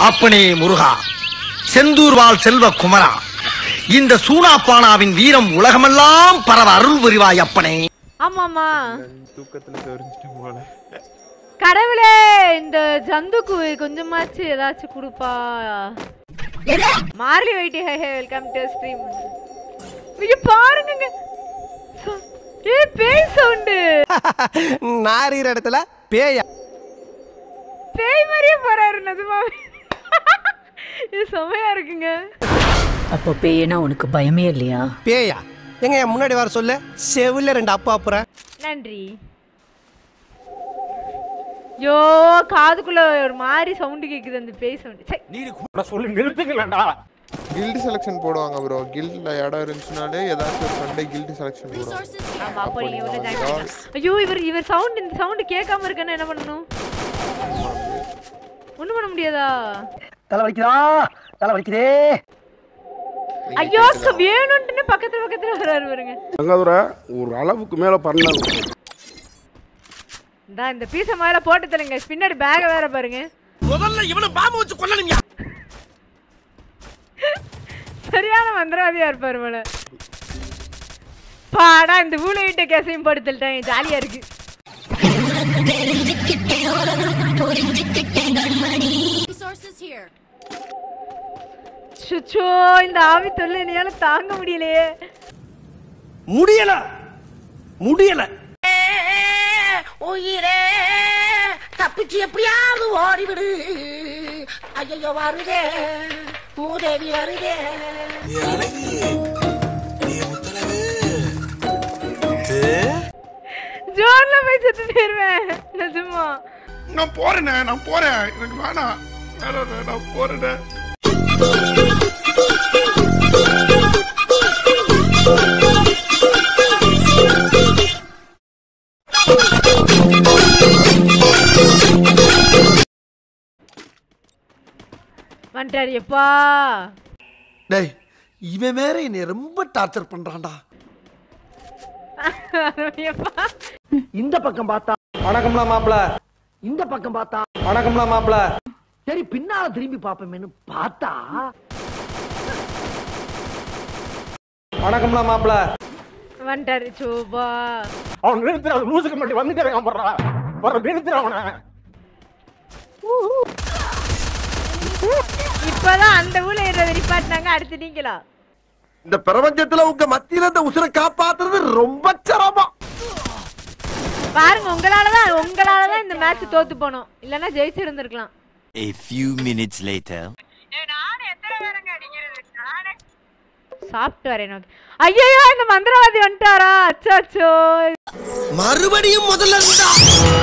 அப்பனே முருகா செந்தூர் வாழ் செல்வ குமரா இந்த சூனாப்பானாவின் வீரம் உலகமெல்லாம் பரவ அருள் புரிவாய் அப்பனே ஆமாமா தூக்கத்துல தெரிஞ்சிட்டேன் போல கடவுளே இந்த ஜந்துக்கு கொஞ்சமாச்சு ஏதாச்சும் கொடுப்பா மார்லி வைட்டி hey hey welcome to stream இங்க பாருங்க ஏ பேய் சவுண்டு நாரிற இடத்துல பேயா பேய் மாதிரியே போறாரு நிஜமாவே இது செமையா இருக்குங்க அப்போ பேயனா உனக்கு பயமே இல்லையா பேயா எங்க என் முன்னாடி வர சொல்லு செவில ரெண்டு அப்பா அப்புறம் நன்றி யோ காதுக்குள்ள ஒரு மாதிரி சவுண்ட் கேக்குது அந்த பேய் சவுண்ட் சொல்லி நிறுத்துக்கலடா கில்டு செலெக்ஷன் போடுவாங்க ப்ரோ கில்ட்ல இடம் இருந்துச்சுனாலே ஏதாச்சும் ஒரு சண்டே கில்டு செலெக்ஷன் போடுவாங்க ஆமா அப்போ நீங்க உள்ள join பண்ணிக்கலாம். ஐயோ இவர் இவர் சவுண்ட் இந்த சவுண்ட் கேட்காம இருக்கேன்னா என்ன பண்ணணும் ஒண்ணும் பண்ண முடியாதா தலை வலிக்குதா தலை வலிக்குதே ஐயோ அக்கா வேணும்னு பக்கத்துல பக்கத்துல வராரு பாருங்க தங்காதுரை ஒரு அளவுக்கு மேல பண்ண இந்தா இந்த பீச மேல போட்டு தள்ளுங்க பின்னாடி பேக வேற பாருங்க முதல்ல இவனை பாம்பு வச்சு கொல்லணும்யா சரியான மந்திரவாதியா இருப்பாரு போல பாடா இந்த ஊழ வீட்டை கேசையும் போட்டு தள்ளிட்டேன் ஜாலியா இருக்கு சுச்சோ இந்த ஆவி தொல்லை என்னால தாங்க முடியலையே முடியல முடியல உயிரே தப்பிச்சு எப்படியாவது ஓடிவிடு ஐயோ வருதே மூதேவி வருதே ஜோன்ல போய் செத்து போயிருவேன் நிஜமா நான் போறேனே நான் போறேன் எனக்கு வேணாம் வேணாண்ணே, நான் போறேனே வந்துட்டாரு எப்பா டேய் இவன் வேற என்னை ரொம்ப டார்ச்சர் பண்றான்டா எப்பா இந்த பக்கம் பார்த்தா வணக்கம்லாம் மாப்பிள இந்த பக்கம் பார்த்தா வணக்கம்லாம் மாப்பிள சரி பின்னால திரும்பி பாப்போமேனு பார்த்தா வணக்கம்லாம் மாப்பிள வந்துட்டாரு சோபா அவன் நிறுத்துற லூசுக்கு மட்டும் வந்துட்டே இருக்கான் போடுறா வர நிறுத்துற அவனை இப்பதான் அந்த ஊர்ல ஏறத நிப்பாட்டினாங்க அடுத்து நீங்களா இந்த பிரபஞ்சத்துல உங்க மத்தியில இந்த உசுரை காப்பாத்துறது ரொம்ப சிரமம் பாருங்க உங்களாலதான் உங்களாலதான் இந்த மேட்ச் தோத்து போனோம் இல்லன்னா ஜெயிச்சு இருந்திருக்கலாம் A few minutes later. சாப்பிட்டு வரேன் நோக்கி ஐயோ இந்த மந்திரவாதி வந்துட்டாரா அச்சோ அச்சோ மறுபடியும் முதல்ல இருந்தா